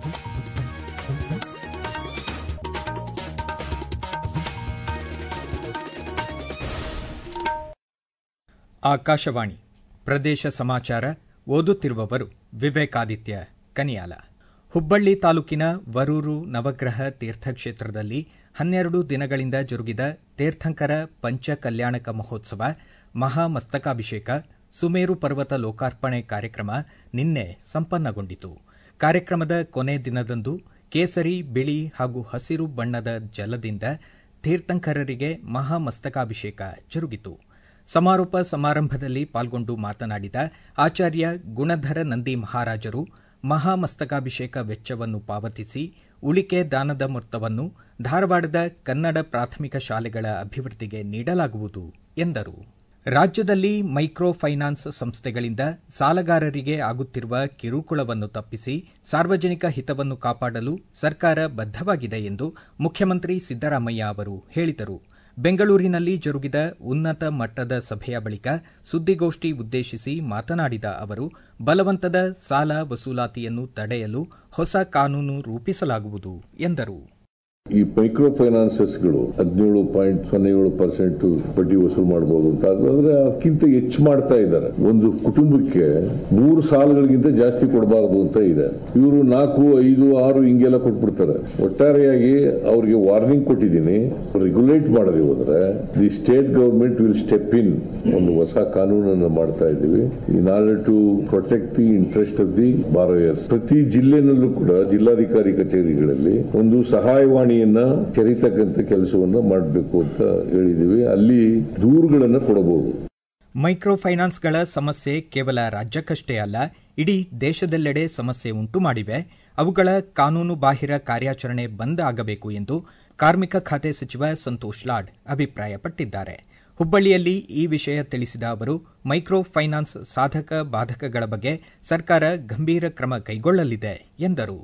ಆಕಾಶವಾಣಿ ಪ್ರದೇಶ ಸಮಾಚಾರ ಓದುತ್ತಿರುವವರು ವಿವೇಕಾದಿತ್ಯ ಕನಿಯಾಲ ಹುಬ್ಬಳ್ಳಿ ತಾಲೂಕಿನ ವರೂರು ನವಗ್ರಹ ತೀರ್ಥಕ್ಷೇತ್ರದಲ್ಲಿ ಹನ್ನೆರಡು ದಿನಗಳಿಂದ ಜರುಗಿದ ತೀರ್ಥಂಕರ ಪಂಚ ಕಲ್ಯಾಣಕ ಮಹೋತ್ಸವ ಮಹಾಮಸ್ತಕಾಭಿಷೇಕ ಸುಮೇರು ಪರ್ವತ ಲೋಕಾರ್ಪಣೆ ಕಾರ್ಯಕ್ರಮ ನಿನ್ನೆ ಸಂಪನ್ನಗೊಂಡಿತು ಕಾರ್ಯಕ್ರಮದ ಕೊನೆ ದಿನದಂದು ಕೇಸರಿ ಬಿಳಿ ಹಾಗೂ ಹಸಿರು ಬಣ್ಣದ ಜಲದಿಂದ ತೀರ್ಥಂಕರರಿಗೆ ಮಹಾಮಸ್ತಕಾಭಿಷೇಕ ಜರುಗಿತು ಸಮಾರೋಪ ಸಮಾರಂಭದಲ್ಲಿ ಪಾಲ್ಗೊಂಡು ಮಾತನಾಡಿದ ಆಚಾರ್ಯ ಗುಣಧರ ನಂದಿ ಮಹಾರಾಜರು ಮಹಾಮಸ್ತಕಾಭಿಷೇಕ ವೆಚ್ಚವನ್ನು ಪಾವತಿಸಿ ಉಳಿಕೆ ದಾನದ ಮೊತ್ತವನ್ನು ಧಾರವಾಡದ ಕನ್ನಡ ಪ್ರಾಥಮಿಕ ಶಾಲೆಗಳ ಅಭಿವೃದ್ಧಿಗೆ ನೀಡಲಾಗುವುದು ಎಂದರು ರಾಜ್ಯದಲ್ಲಿ ಮೈಕ್ರೋ ಫೈನಾನ್ಸ್ ಸಂಸ್ಥೆಗಳಿಂದ ಸಾಲಗಾರರಿಗೆ ಆಗುತ್ತಿರುವ ಕಿರುಕುಳವನ್ನು ತಪ್ಪಿಸಿ ಸಾರ್ವಜನಿಕ ಹಿತವನ್ನು ಕಾಪಾಡಲು ಸರ್ಕಾರ ಬದ್ದವಾಗಿದೆ ಎಂದು ಮುಖ್ಯಮಂತ್ರಿ ಸಿದ್ದರಾಮಯ್ಯ ಅವರು ಹೇಳಿದರು ಬೆಂಗಳೂರಿನಲ್ಲಿ ಜರುಗಿದ ಉನ್ನತ ಮಟ್ಟದ ಸಭೆಯ ಬಳಿಕ ಸುದ್ದಿಗೋಷ್ಠಿ ಉದ್ದೇಶಿಸಿ ಮಾತನಾಡಿದ ಅವರು ಬಲವಂತದ ಸಾಲ ವಸೂಲಾತಿಯನ್ನು ತಡೆಯಲು ಹೊಸ ಕಾನೂನು ರೂಪಿಸಲಾಗುವುದು ಎಂದರು ಈ ಮೈಕ್ರೋ ಫೈನಾನ್ಸಸ್ಗಳು ಹದಿನೇಳು ಪಾಯಿಂಟ್ ಸೊನ್ನೆ ಏಳು ಪರ್ಸೆಂಟ್ ಬಡ್ಡಿ ವಸೂಲು ಮಾಡಬಹುದು ಅಂತ ಅದಾದ್ರೆ ಅದಕ್ಕಿಂತ ಹೆಚ್ಚು ಮಾಡ್ತಾ ಇದ್ದಾರೆ ಒಂದು ಕುಟುಂಬಕ್ಕೆ ಮೂರು ಸಾಲಗಳಿಗಿಂತ ಜಾಸ್ತಿ ಕೊಡಬಾರದು ಅಂತ ಇದೆ ಇವರು ನಾಲ್ಕು ಐದು ಆರು ಹಿಂಗೆಲ್ಲ ಕೊಟ್ಬಿಡ್ತಾರೆ ಒಟ್ಟಾರೆಯಾಗಿ ಅವ್ರಿಗೆ ವಾರ್ನಿಂಗ್ ಕೊಟ್ಟಿದ್ದೀನಿ ರೆಗ್ಯುಲೇಟ್ ಮಾಡದೆ ಹೋದ್ರೆ the state government will step in ಒಂದು ಹೊಸ ಕಾನೂನನ್ನು ಮಾಡ್ತಾ ಇದ್ದೀವಿ in order to protect the interest of the borrowers ಪ್ರತಿ ಜಿಲ್ಲೆನಲ್ಲೂ ಕೂಡ ಜಿಲ್ಲಾಧಿಕಾರಿ ಕಚೇರಿಗಳಲ್ಲಿ ಒಂದು ಸಹಾಯವಾಣಿ ತೆರೀತಕ್ಕಂಥ ಕೆಲಸವನ್ನ ಮಾಡಬೇಕು ಅಂತ ಹೇಳಿದೀವಿ ಅಲ್ಲಿ ದೂರುಗಳನ್ನು ಕೊಡಬಹುದು ಮೈಕ್ರೋ ಫೈನಾನ್ಸ್ಗಳ ಸಮಸ್ಯೆ ಕೇವಲ ರಾಜ್ಯಕ್ಕಷ್ಟೇ ಅಲ್ಲ ಇಡೀ ದೇಶದೆಲ್ಲೆಡೆ ಸಮಸ್ಯೆ ಉಂಟು ಮಾಡಿವೆ ಅವುಗಳ ಕಾನೂನು ಬಾಹಿರ ಕಾರ್ಯಾಚರಣೆ ಬಂದ್ ಆಗಬೇಕು ಎಂದು ಕಾರ್ಮಿಕ ಖಾತೆ ಸಚಿವ ಸಂತೋಷ್ ಲಾಡ್ ಅಭಿಪ್ರಾಯಪಟ್ಟಿದ್ದಾರೆ ಹುಬ್ಬಳ್ಳಿಯಲ್ಲಿ ಈ ವಿಷಯ ತಿಳಿಸಿದ ಅವರು ಮೈಕ್ರೋ ಫೈನಾನ್ಸ್ ಸಾಧಕ ಬಾಧಕಗಳ ಬಗ್ಗೆ ಸರ್ಕಾರ ಗಂಭೀರ ಕ್ರಮ ಕೈಗೊಳ್ಳಲಿದೆ ಎಂದರು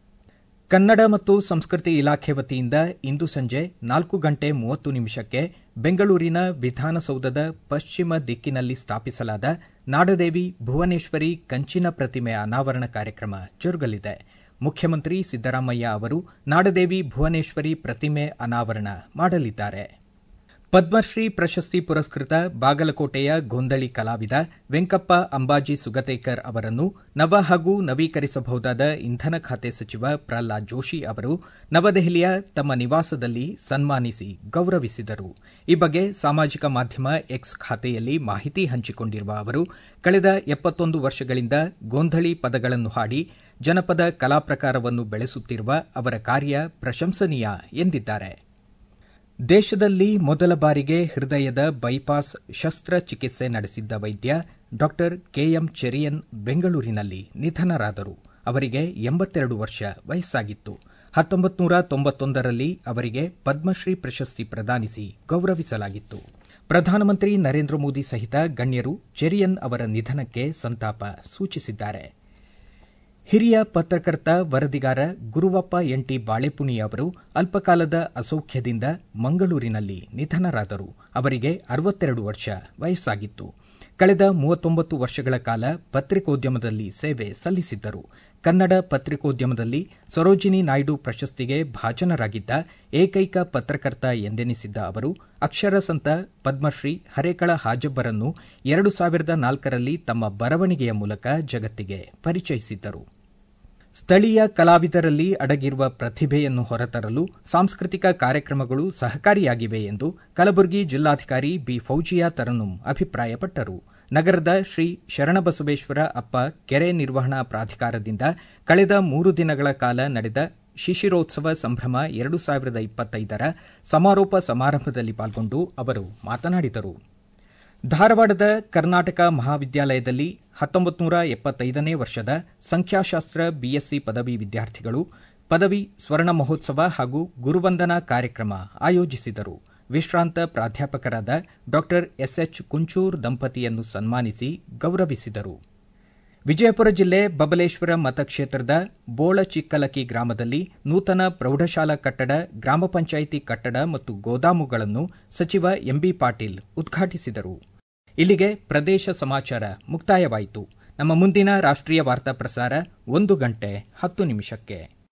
ಕನ್ನಡ ಮತ್ತು ಸಂಸ್ಕೃತಿ ಇಲಾಖೆ ವತಿಯಿಂದ ಇಂದು ಸಂಜೆ ನಾಲ್ಕು ಗಂಟೆ ಮೂವತ್ತು ನಿಮಿಷಕ್ಕೆ ಬೆಂಗಳೂರಿನ ವಿಧಾನಸೌಧದ ಪಶ್ಚಿಮ ದಿಕ್ಕಿನಲ್ಲಿ ಸ್ಥಾಪಿಸಲಾದ ನಾಡದೇವಿ ಭುವನೇಶ್ವರಿ ಕಂಚಿನ ಪ್ರತಿಮೆ ಅನಾವರಣ ಕಾರ್ಯಕ್ರಮ ಜರುಗಲಿದೆ ಮುಖ್ಯಮಂತ್ರಿ ಸಿದ್ದರಾಮಯ್ಯ ಅವರು ನಾಡದೇವಿ ಭುವನೇಶ್ವರಿ ಪ್ರತಿಮೆ ಅನಾವರಣ ಮಾಡಲಿದ್ದಾರೆ ಪದ್ಮಶ್ರೀ ಪ್ರಶಸ್ತಿ ಪುರಸ್ಕೃತ ಬಾಗಲಕೋಟೆಯ ಗೊಂದಳಿ ಕಲಾವಿದ ವೆಂಕಪ್ಪ ಅಂಬಾಜಿ ಸುಗತೇಕರ್ ಅವರನ್ನು ನವ ಹಾಗೂ ನವೀಕರಿಸಬಹುದಾದ ಇಂಧನ ಖಾತೆ ಸಚಿವ ಪ್ರಹ್ಲಾದ್ ಜೋಶಿ ಅವರು ನವದೆಹಲಿಯ ತಮ್ಮ ನಿವಾಸದಲ್ಲಿ ಸನ್ಮಾನಿಸಿ ಗೌರವಿಸಿದರು ಈ ಬಗ್ಗೆ ಸಾಮಾಜಿಕ ಮಾಧ್ಯಮ ಎಕ್ಸ್ ಖಾತೆಯಲ್ಲಿ ಮಾಹಿತಿ ಹಂಚಿಕೊಂಡಿರುವ ಅವರು ಕಳೆದ ಎಪ್ಪತ್ತೊಂದು ವರ್ಷಗಳಿಂದ ಗೋಂಧಳಿ ಪದಗಳನ್ನು ಹಾಡಿ ಜನಪದ ಕಲಾ ಪ್ರಕಾರವನ್ನು ಬೆಳೆಸುತ್ತಿರುವ ಅವರ ಕಾರ್ಯ ಪ್ರಶಂಸನೀಯ ಎಂದಿದ್ದಾರೆ ದೇಶದಲ್ಲಿ ಮೊದಲ ಬಾರಿಗೆ ಹೃದಯದ ಬೈಪಾಸ್ ಶಸ್ತ್ರಚಿಕಿತ್ಸೆ ನಡೆಸಿದ್ದ ವೈದ್ಯ ಡಾ ಕೆಎಂ ಚೆರಿಯನ್ ಬೆಂಗಳೂರಿನಲ್ಲಿ ನಿಧನರಾದರು ಅವರಿಗೆ ಎಂಬತ್ತೆರಡು ವರ್ಷ ವಯಸ್ಸಾಗಿತ್ತು ಹತ್ತೊಂಬತ್ತು ನೂರ ತೊಂಬತ್ತೊಂದರಲ್ಲಿ ಅವರಿಗೆ ಪದ್ಮಶ್ರೀ ಪ್ರಶಸ್ತಿ ಪ್ರದಾನಿಸಿ ಗೌರವಿಸಲಾಗಿತ್ತು ಪ್ರಧಾನಮಂತ್ರಿ ನರೇಂದ್ರ ಮೋದಿ ಸಹಿತ ಗಣ್ಯರು ಚೆರಿಯನ್ ಅವರ ನಿಧನಕ್ಕೆ ಸಂತಾಪ ಸೂಚಿಸಿದ್ದಾರೆ ಹಿರಿಯ ಪತ್ರಕರ್ತ ವರದಿಗಾರ ಗುರುವಪ್ಪ ಎಂಟಿ ಬಾಳೆಪುಣಿ ಅವರು ಅಲ್ಪಕಾಲದ ಅಸೌಖ್ಯದಿಂದ ಮಂಗಳೂರಿನಲ್ಲಿ ನಿಧನರಾದರು ಅವರಿಗೆ ಅರವತ್ತೆರಡು ವರ್ಷ ವಯಸ್ಸಾಗಿತ್ತು ಕಳೆದ ಮೂವತ್ತೊಂಬತ್ತು ವರ್ಷಗಳ ಕಾಲ ಪತ್ರಿಕೋದ್ಯಮದಲ್ಲಿ ಸೇವೆ ಸಲ್ಲಿಸಿದ್ದರು ಕನ್ನಡ ಪತ್ರಿಕೋದ್ಯಮದಲ್ಲಿ ಸರೋಜಿನಿ ನಾಯ್ಡು ಪ್ರಶಸ್ತಿಗೆ ಭಾಜನರಾಗಿದ್ದ ಏಕೈಕ ಪತ್ರಕರ್ತ ಎಂದೆನಿಸಿದ್ದ ಅವರು ಅಕ್ಷರ ಸಂತ ಪದ್ಮಶ್ರೀ ಹರೇಕಳ ಹಾಜಬ್ಬರನ್ನು ಎರಡು ಸಾವಿರದ ನಾಲ್ಕರಲ್ಲಿ ತಮ್ಮ ಬರವಣಿಗೆಯ ಮೂಲಕ ಜಗತ್ತಿಗೆ ಪರಿಚಯಿಸಿದ್ದರು ಸ್ಥಳೀಯ ಕಲಾವಿದರಲ್ಲಿ ಅಡಗಿರುವ ಪ್ರತಿಭೆಯನ್ನು ಹೊರತರಲು ಸಾಂಸ್ಕೃತಿಕ ಕಾರ್ಯಕ್ರಮಗಳು ಸಹಕಾರಿಯಾಗಿವೆ ಎಂದು ಕಲಬುರಗಿ ಜಿಲ್ಲಾಧಿಕಾರಿ ಬಿ ಫೌಜಿಯಾ ತರನುಂ ಅಭಿಪ್ರಾಯಪಟ್ಟರು ನಗರದ ಶ್ರೀ ಶರಣಬಸವೇಶ್ವರ ಅಪ್ಪ ಕೆರೆ ನಿರ್ವಹಣಾ ಪ್ರಾಧಿಕಾರದಿಂದ ಕಳೆದ ಮೂರು ದಿನಗಳ ಕಾಲ ನಡೆದ ಶಿಶಿರೋತ್ಸವ ಸಂಭ್ರಮ ಎರಡು ಸಾವಿರದ ಇಪ್ಪತ್ತೈದರ ಸಮಾರೋಪ ಸಮಾರಂಭದಲ್ಲಿ ಪಾಲ್ಗೊಂಡು ಅವರು ಮಾತನಾಡಿದರು ಧಾರವಾಡದ ಕರ್ನಾಟಕ ಮಹಾವಿದ್ಯಾಲಯದಲ್ಲಿ ಹತ್ತೊಂಬತ್ತು ನೂರ ಎಪ್ಪತ್ತೈದನೇ ವರ್ಷದ ಸಂಖ್ಯಾಶಾಸ್ತ್ರ ಬಿಎಸ್ಸಿ ಪದವಿ ವಿದ್ಯಾರ್ಥಿಗಳು ಪದವಿ ಸ್ವರ್ಣ ಮಹೋತ್ಸವ ಹಾಗೂ ಗುರುವಂದನಾ ಕಾರ್ಯಕ್ರಮ ಆಯೋಜಿಸಿದರು ವಿಶ್ರಾಂತ ಪ್ರಾಧ್ಯಾಪಕರಾದ ಡಾ ಎಸ್ಎಚ್ ಕುಂಚೂರ್ ದಂಪತಿಯನ್ನು ಸನ್ಮಾನಿಸಿ ಗೌರವಿಸಿದರು ವಿಜಯಪುರ ಜಿಲ್ಲೆ ಬಬಲೇಶ್ವರ ಮತಕ್ಷೇತ್ರದ ಬೋಳಚಿಕ್ಕಲಕಿ ಗ್ರಾಮದಲ್ಲಿ ನೂತನ ಪ್ರೌಢಶಾಲಾ ಕಟ್ಟಡ ಗ್ರಾಮ ಪಂಚಾಯಿತಿ ಕಟ್ಟಡ ಮತ್ತು ಗೋದಾಮುಗಳನ್ನು ಸಚಿವ ಎಂಬಿ ಪಾಟೀಲ್ ಉದ್ಘಾಟಿಸಿದರು ಇಲ್ಲಿಗೆ ಪ್ರದೇಶ ಸಮಾಚಾರ ಮುಕ್ತಾಯವಾಯಿತು ನಮ್ಮ ಮುಂದಿನ ರಾಷ್ಟ್ರೀಯ ವಾರ್ತಾ ಪ್ರಸಾರ ಒಂದು ಗಂಟೆ ಹತ್ತು ನಿಮಿಷಕ್ಕೆ